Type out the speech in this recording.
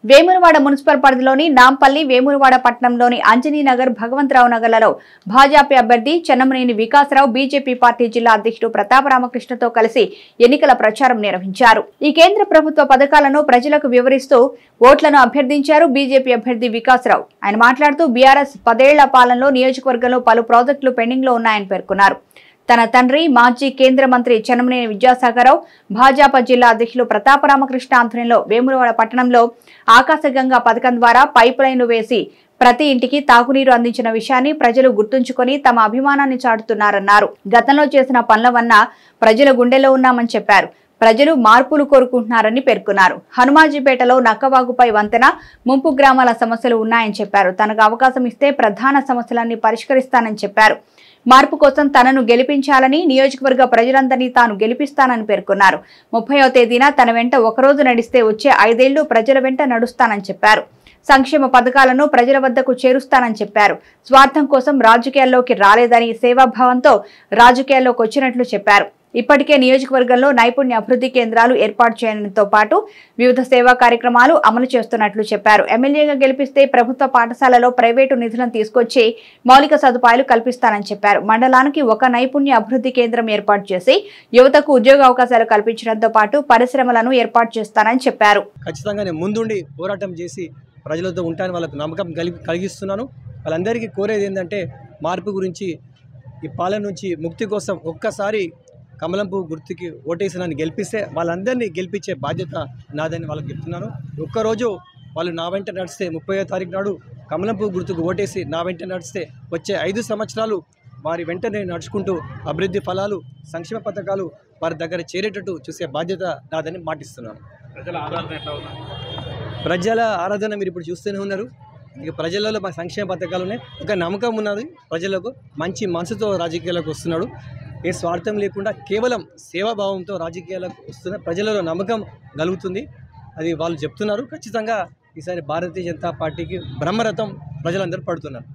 Vemulawada municipal పరిధిలోని నాంపల్లి వేములవాడ పట్టణంలోని అంజనీనగర్ భగవంతరావు నగర్లలో భాజపా అభ్యర్థి చెన్నమనేని వికాసరావు బీజేపీ పార్టీ జిల్లా అధ్యక్షుడు ప్రతాప రామకృష్ణతో కలిసి ఎన్నికల ప్రచారం నిర్వహించారు ఈ కేంద్ర ప్రభుత్వ పథకాలను ప్రజలకు వివరిస్తూ ఓట్లను అభ్యర్థించారు బీజేపీ అభ్యర్థి వికాసరావు ఆయన మాట్లాడుతూ బీఆర్ఎస్ పదేళ్ల పాలనలో నియోజకవర్గంలో పలు ప్రాజెక్టులు పెండింగ్ లో ఉన్నాయని పేర్కొన్నారు తన తండ్రి మాజీ కేంద్ర మంత్రి చెన్నమనేని విద్యాసాగరరావు భాజపా జిల్లా అధ్యక్షులు ప్రతాప రామకృష్ణ ఆధ్వర్యంలో వేములవాడ పట్టణంలో ఆకాశగంగా పథకం ద్వారా పైప్ లైన్లు వేసి ప్రతి ఇంటికి తాగునీరు అందించిన విషయాన్ని ప్రజలు గుర్తుంచుకొని తమ అభిమానాన్ని చాటుతున్నారన్నారు గతంలో చేసిన పనుల వల్ల ప్రజల గుండెలో ఉన్నామని చెప్పారు ప్రజలు మార్పులు కోరుకుంటున్నారని పేర్కొన్నారు హనుమాజీపేటలో నక్కవాగుపై వంతెన ముంపు గ్రామాల సమస్యలు ఉన్నాయని చెప్పారు తనకు అవకాశం ఇస్తే ప్రధాన సమస్యలన్నీ పరిష్కరిస్తానని చెప్పారు మార్పు కోసం తనను గెలిపించాలని నియోజకవర్గ ప్రజలందరినీ తాను గెలిపిస్తానని పేర్కొన్నారు ముప్పైవ తేదీన తన వెంట ఒకరోజు నడిస్తే వచ్చే ఐదేళ్లు ప్రజల వెంట నడుస్తానని చెప్పారు సంక్షేమ పథకాలను ప్రజల వద్దకు చేరుస్తానని చెప్పారు స్వార్థం కోసం రాజకీయాల్లోకి రాలేదని సేవాభావంతో రాజకీయాల్లోకి వచ్చినట్లు చెప్పారు ఇప్పటికే నియోజకవర్గంలో నైపుణ్య అభివృద్ధి కేంద్రాలు ఏర్పాటు చేయడంతో పాటు వివిధ సేవా కార్యక్రమాలు అమలు చేస్తున్నట్లు చెప్పారు ఎమ్మెల్యేగా గెలిపిస్తే ప్రభుత్వ పాఠశాలలో ప్రైవేటు నిధులను తీసుకొచ్చి మౌలిక సదుపాయాలు కల్పిస్తానని చెప్పారు మండలానికి ఒక నైపుణ్య అభివృద్ధి కేంద్రం ఏర్పాటు చేసి యువతకు ఉద్యోగ అవకాశాలు కల్పించడంతో పాటు పరిశ్రమలను ఏర్పాటు చేస్తానని చెప్పారు ఖచ్చితంగా నేను ముందుండి పోరాటం చేసి ప్రజలతో ఉంటాను వాళ్ళకు నమ్మకం కలిగి కలిగిస్తున్నాను వాళ్ళందరికీ కోరేది ఏంటంటే మార్పు గురించి ఈ పాలన నుంచి ముక్తి కోసం ఒక్కసారి కమలం పువ్వు గుర్తుకి ఓటేసి నన్ను గెలిపిస్తే వాళ్ళందరినీ గెలిపించే బాధ్యత నాదని వాళ్ళకి చెప్తున్నాను ఒక్కరోజు వాళ్ళు నా వెంట నడిస్తే ముప్పై తారీఖు నాడు కమలం పువ్వు గుర్తుకు ఓటేసి నా వెంట నడిస్తే వచ్చే ఐదు సంవత్సరాలు వారి వెంట నేను నడుచుకుంటూ అభివృద్ధి ఫలాలు సంక్షేమ పథకాలు వారి దగ్గర చేరేటట్టు చూసే బాధ్యత నాదని మాటిస్తున్నాను ప్రజల ఆదరణ ఎట్లా ఉంది ప్రజల ఆరాధన మీరు ఇప్పుడు చూస్తూనే ఉన్నారు ఇక ప్రజలలో మా సంక్షేమ పథకాలు ఉన్నాయి ఒక నమ్మకం ఉన్నది ప్రజలకు మంచి మనసుతో రాజకీయాలకు వస్తున్నాడు ఏ స్వార్థం లేకుండా కేవలం సేవాభావంతో రాజకీయాలకు వస్తున్న ప్రజలలో నమ్మకం కలుగుతుంది అది వాళ్ళు చెప్తున్నారు ఖచ్చితంగా ఈసారి భారతీయ జనతా పార్టీకి బ్రహ్మరథం ప్రజలందరూ పడుతున్నారు